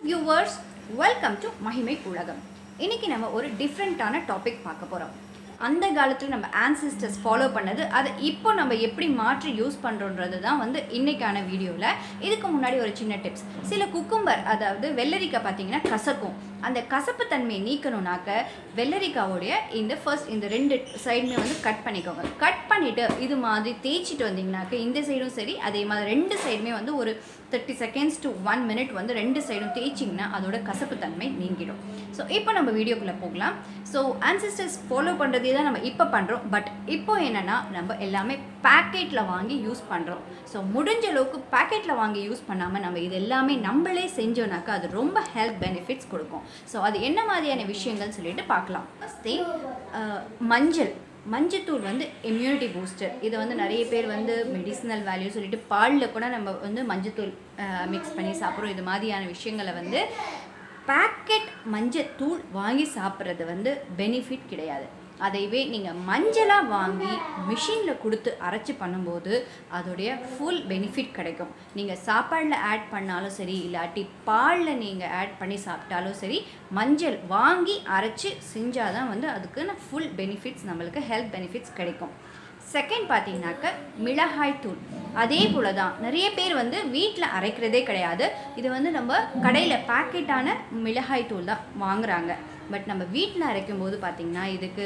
viewers welcome to மகிமை உலகம் இன்னைக்கு நம்ம ஒரு டிஃப்ரெண்ட்டான டாபிக் பார்க்க போகிறோம் அந்த காலத்தில் நம்ம ஆன்சிஸ்டர்ஸ் ஃபாலோ பண்ணது அதை இப்போ நம்ம எப்படி மாற்றி யூஸ் பண்ணுறோன்றது தான் வந்து இன்னைக்கான வீடியோவில் இதுக்கு முன்னாடி ஒரு சின்ன டிப்ஸ் சில குக்கும்பர் அதாவது வெள்ளரிக்காய் பார்த்தீங்கன்னா கசக்கும் அந்த கசப்பு தன்மையை நீக்கணும்னாக்க வெள்ளரிக்காவோடைய இந்த ஃபர்ஸ்ட் இந்த ரெண்டு சைடுமே வந்து கட் பண்ணிக்கோங்க கட் பண்ணிவிட்டு இது மாதிரி தேய்ச்சிட்டு வந்தீங்கன்னாக்க இந்த சைடும் சரி அதே மாதிரி ரெண்டு சைடுமே வந்து ஒரு thirty seconds to one minute வந்து ரெண்டு சைடும் தேய்ச்சிங்கன்னா அதோட கசப்பு தன்மை நீங்கிடும் ஸோ இப்போ நம்ம வீடியோக்குள்ளே போகலாம் ஸோ ஆன்சிஸ்டர்ஸ் ஃபாலோ பண்ணுறதே தான் நம்ம இப்போ பண்ணுறோம் பட் இப்போ என்னென்னா நம்ம எல்லாமே பேக்கெட்டில் வாங்கி யூஸ் பண்ணுறோம் ஸோ முடிஞ்ச அளவுக்கு பேக்கெட்டில் வாங்கி யூஸ் பண்ணாமல் நம்ம இது எல்லாமே நம்மளே செஞ்சோம்னாக்கா அது ரொம்ப ஹெல்த் பெனிஃபிட்ஸ் கொடுக்கும் ஸோ அது என்ன மாதிரியான விஷயங்கள் சொல்லிட்டு பார்க்கலாம் ஃபஸ்ட் மஞ்சள் மஞ்சத்தூள் வந்து இம்யூனிட்டி பூஸ்டர் இதை வந்து நிறைய பேர் வந்து மெடிசினல் வேல்யூ சொல்லிட்டு பாலில் கூட நம்ம வந்து மஞ்சத்தூள் மிக்ஸ் பண்ணி சாப்பிட்றோம் இது மாதிரியான விஷயங்களை வந்து பேக்கெட் மஞ்சத்தூள் வாங்கி சாப்பிட்றது வந்து பெனிஃபிட் கிடையாது அதைவே நீங்கள் மஞ்சளாக வாங்கி மிஷினில் கொடுத்து அரைச்சி பண்ணும்போது அதோடைய ஃபுல் பெனிஃபிட் கிடைக்கும் நீங்கள் சாப்பாடில் ஆட் பண்ணாலும் சரி இல்லாட்டி பாலில் நீங்கள் ஆட் பண்ணி சாப்பிட்டாலும் சரி மஞ்சள் வாங்கி அரைச்சி செஞ்சால் தான் வந்து அதுக்குன்னு ஃபுல் பெனிஃபிட்ஸ் நம்மளுக்கு ஹெல்த் பெனிஃபிட்ஸ் கிடைக்கும் செகண்ட் பார்த்தீங்கன்னாக்க மிளகாய் தூள் அதே போல தான் நிறைய பேர் வந்து வீட்டில் அரைக்கிறதே கிடையாது இது வந்து நம்ம கடையில் பேக்கெட்டான மிளகாய் தூள் தான் வாங்குறாங்க பட் நம்ம வீட்டில் அரைக்கும் போது பார்த்திங்கன்னா இதுக்கு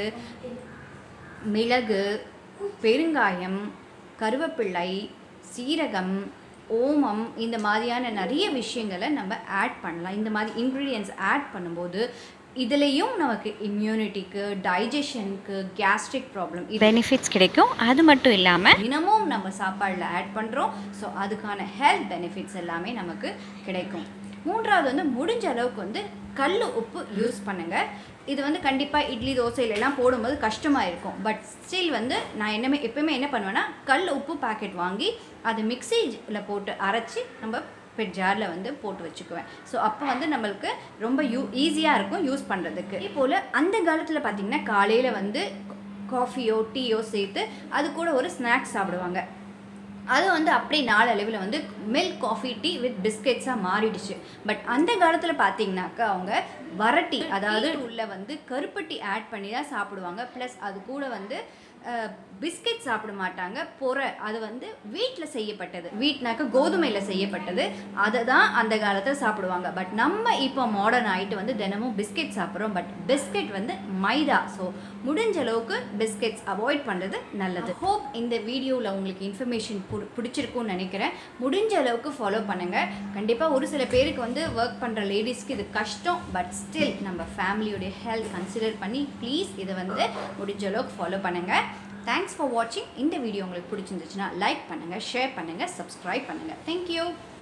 மிளகு பெருங்காயம் கருவேப்பிள்ளை சீரகம் ஓமம் இந்த மாதிரியான நிறைய விஷயங்களை நம்ம ஆட் பண்ணலாம் இந்த மாதிரி இன்க்ரீடியன்ஸ் ஆட் பண்ணும்போது இதுலேயும் நமக்கு இம்யூனிட்டிக்கு டைஜஷனுக்கு கேஸ்ட்ரிக் ப்ராப்ளம் பெனிஃபிட்ஸ் கிடைக்கும் அது மட்டும் இல்லாமல் தினமும் நம்ம சாப்பாடில் ஆட் பண்ணுறோம் ஸோ அதுக்கான ஹெல்த் பெனிஃபிட்ஸ் எல்லாமே நமக்கு கிடைக்கும் மூன்றாவது வந்து முடிஞ்ச அளவுக்கு வந்து கல் உப்பு யூஸ் பண்ணுங்கள் இது வந்து கண்டிப்பாக இட்லி தோசையிலலாம் போடும்போது கஷ்டமாக இருக்கும் பட் ஸ்டில் வந்து நான் என்னமே எப்பவுமே என்ன பண்ணுவேன்னா கல் உப்பு பாக்கெட் வாங்கி அதை மிக்சியில் போட்டு அரைச்சி நம்ம பெட் ஜாரில் வந்து போட்டு வச்சுக்குவேன் ஸோ அப்போ வந்து நம்மளுக்கு ரொம்ப யூ ஈஸியாக இருக்கும் யூஸ் பண்ணுறதுக்கு இதே போல் அந்த காலத்தில் பார்த்திங்கன்னா காலையில் வந்து காஃபியோ டீயோ சேர்த்து அது கூட ஒரு ஸ்நாக்ஸ் சாப்பிடுவாங்க அது வந்து அப்படியே நாளளவில் வந்து மில்க் காஃபி டீ வித் பிஸ்கெட்ஸாக மாறிடுச்சு பட் அந்த காலத்தில் பார்த்தீங்கன்னாக்கா அவங்க வரட்டி அதாவது உள்ள வந்து கருப்பட்டி ஆட் பண்ணி தான் சாப்பிடுவாங்க ப்ளஸ் அது கூட வந்து பிஸ்கெட் சாப்பிட மாட்டாங்க பொறை அது வந்து வீட்டில் செய்யப்பட்டது வீட்னாக்க கோதுமையில் செய்யப்பட்டது அதை தான் அந்த காலத்தில் சாப்பிடுவாங்க பட் நம்ம இப்போ மாடர்ன் ஆகிட்டு வந்து தினமும் பிஸ்கெட் சாப்பிட்றோம் பட் பிஸ்கெட் வந்து மைதா ஸோ முடிஞ்ச அளவுக்கு பிஸ்கெட்ஸ் அவாய்ட் பண்ணுறது நல்லது ஹோப் இந்த வீடியோவில் உங்களுக்கு இன்ஃபர்மேஷன் பிடிச்சிருக்கும்னு நினைக்கிறேன் முடிஞ்ச அளவுக்கு ஃபாலோ பண்ணுங்கள் கண்டிப்பாக ஒரு சில பேருக்கு வந்து ஒர்க் பண்ணுற லேடிஸ்க்கு இது கஷ்டம் பட் ஸ்டில் நம்ம ஃபேமிலியோடைய ஹெல்த் கன்சிடர் பண்ணி ப்ளீஸ் இதை வந்து முடிஞ்ச அளவுக்கு ஃபாலோ பண்ணுங்கள் தேங்க்ஸ் ஃபார் வாட்சிங் இந்த வீடியோ உங்களுக்கு பிடிச்சிருந்துச்சுன்னா லைக் பண்ணுங்கள் ஷேர் பண்ணுங்கள் சப்ஸ்கிரைப் பண்ணுங்கள் தேங்க்யூ